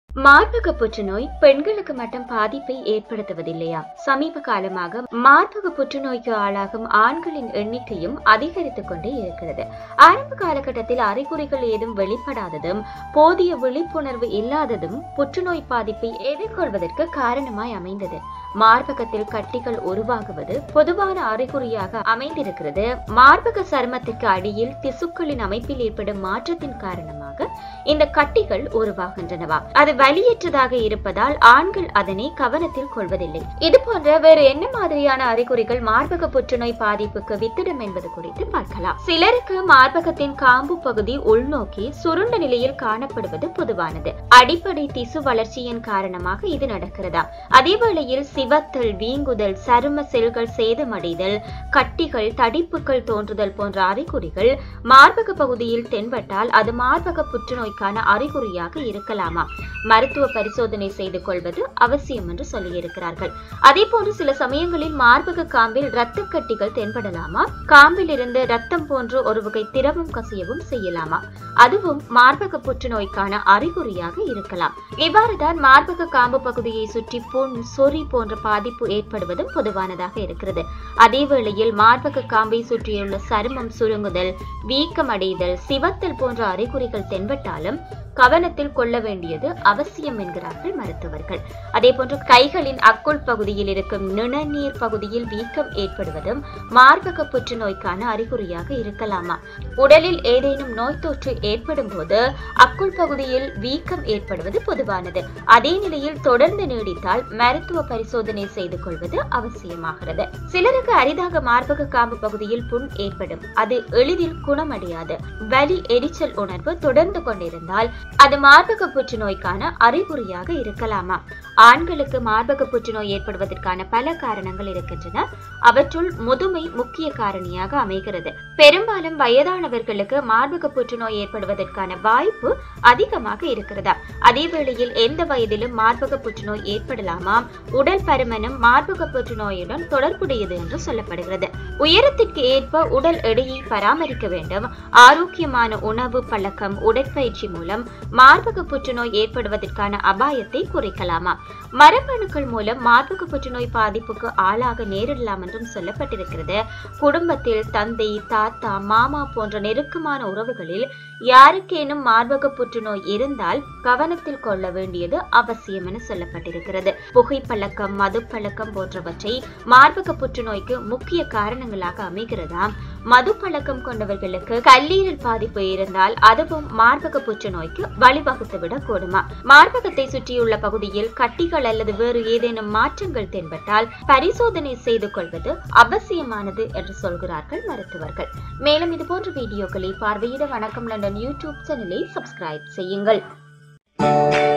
மார்பக புற்றுநோய் பெண்களுக்கு மட்டும் பாதிப்பை ஏற்படுத்துவதில்லையா சமீப காலமாக மார்பக புற்றுநோய்க்கு ஆளாகும் ஆண்களின் எண்ணிக்கையும் அதிகரித்துக் கொண்டே இருக்கிறது ஆரம்ப காலகட்டத்தில் அறிகுறிகள் ஏதும் வெளிப்படாததும் போதிய விழிப்புணர்வு இல்லாததும் புற்றுநோய் பாதிப்பை எதிர்கொள்வதற்கு காரணமாய் அமைந்தது மார்பகத்தில் கட்டிகள் உருவாகுவது பொதுவான அறிகுறியாக அமைந்திருக்கிறது மார்பக சருமத்திற்கு அடியில் திசுக்களின் அமைப்பில் ஏற்படும் மாற்றத்தின் காரணமாக இந்த கட்டிகள் உருவாகின்றனவா அது வலியற்றதாக இருப்பதால் ஆண்கள் அதனை கவனத்தில் கொள்வதில்லை இது போன்ற வேறு என்ன மாதிரியான அறிகுறிகள் மார்பக புற்றுநோய் பாதிப்புக்கு வித்திடும் என்பது குறித்து பார்க்கலாம் சிலருக்கு மார்பகத்தின் காம்பு பகுதி உள்நோக்கி சுருண்ட நிலையில் காணப்படுவது பொதுவானது அடிப்படை திசு வளர்ச்சியின் காரணமாக இது நடக்கிறதா அதே வேளையில் சிவத்தல் வீங்குதல் சரும செல்கள் சேதமடைதல் கட்டிகள் தடிப்புகள் தோன்றுதல் போன்ற அறிகுறிகள் மார்பக பகுதியில் தென்பட்டால் அது மார்பக புற்றுநோய்க்கான அறிகுறியாக இருக்கலாமா மருத்துவ பரிசோதனை செய்து கொள்வது அவசியம் என்று சொல்லியிருக்கிறார்கள் அதே போன்று சில சமயங்களில் மார்பக காம்பில் இரத்த கட்டிகள் தென்படலாமா காம்பில் இருந்து ரத்தம் போன்று ஒரு வகை திரவம் கசியவும் செய்யலாமா அதுவும் மார்பக புற்றுநோய்க்கான அறிகுறியாக இருக்கலாம் இவ்வாறுதான் மார்பக காம்பு பகுதியை சுற்றி புண் சொறி போன்ற பாதிப்பு ஏற்படுவதும் பொதுவானதாக இருக்கிறது அதே வேளையில் மார்பக காம்பை சுற்றியுள்ள சருமம் சுருங்குதல் வீக்கம் அடைதல் சிவத்தல் போன்ற அறிகுறிகள் தென்பட்டாலும் கவனத்தில் கொள்ள வேண்டியது அவசியம் என்கிறார்கள் மருத்துவர்கள் அதே போன்று கைகளின் அக்குள் பகுதியில் இருக்கும் நிணநீர் பகுதியில் வீக்கம் ஏற்படுவதும் மார்பக புற்றுநோய்க்கான அறிகுறியாக இருக்கலாமா உடலில் ஏதேனும் நோய் தொற்று ஏற்படும் போது அக்குள் பகுதியில் வீக்கம் ஏற்படுவது பொதுவானது அதே நிலையில் தொடர்ந்து நீடித்தால் மருத்துவ பரிசோதனை செய்து கொள்வது அவசியமாகிறது சிலருக்கு அரிதாக மார்பக காம்பு பகுதியில் புண் ஏற்படும் அது எளிதில் குணமடையாது வலி எரிச்சல் உணர்வு தொடர்ந்து கொண்டிருந்தால் அது மார்பக புற்றுநோய்க்கான அறிகுறியாக இருக்கலாமா ஆண்களுக்கு மார்பக புற்றுநோய் ஏற்படுவதற்கான பல காரணங்கள் இருக்கின்றன அவற்றுள் முதுமை முக்கிய காரணியாக அமைகிறது பெரும்பாலும் வயதானவர்களுக்கு மார்பக புற்றுநோய் ஏற்படுவதற்கான வாய்ப்பு அதிகமாக இருக்கிறதா அதே வேளையில் எந்த வயதிலும் மார்பக புற்றுநோய் ஏற்படலாமா உடல் பருமனும் மார்பக புற்றுநோயுடன் தொடர்புடையது என்று சொல்லப்படுகிறது உயரத்திற்கு ஏற்ப உடல் எடையை பராமரிக்க வேண்டும் ஆரோக்கியமான உணவு பழக்கம் உடற்பயிற்சி மூலம் மார்பக புற்றுநோய் ஏற்படுவதற்கான அபாயத்தை குறைக்கலாமா மரபணுக்கள் மூலம் மார்பக புற்றுநோய் பாதிப்புக்கு ஆளாக நேரிடலாம் என்றும் சொல்லப்பட்டிருக்கிறது குடும்பத்தில் தந்தை தாத்தா மாமா போன்ற நெருக்கமான உறவுகளில் யாருக்கேனும் மார்பக புற்றுநோய் இருந்தால் கவனத்தில் கொள்ள வேண்டியது அவசியம் என சொல்லப்பட்டிருக்கிறது புகைப்பழக்கம் மது பழக்கம் போன்றவற்றை மார்பக புற்றுநோய்க்கு முக்கிய காரணங்களாக அமைகிறதாம் மது பழக்கம் கொண்டவர்களுக்கு கல்லீரல் பாதிப்பு இருந்தால் அதுவும் மார்பக புற்றுநோய்க்கு வழிவகுத்துவிடக் கூடுமா மார்பகத்தை சுற்றியுள்ள பகுதியில் கட்டிகள் அல்லது வேறு ஏதேனும் மாற்றங்கள் தென்பட்டால் பரிசோதனை செய்து கொள்வது அவசியமானது என்று சொல்கிறார்கள் மருத்துவர்கள் மேலும் இதுபோன்ற வீடியோக்களை பார்வையிட வணக்கம் லண்டன் யூடியூப் சேனலை சப்ஸ்கிரைப் செய்யுங்கள்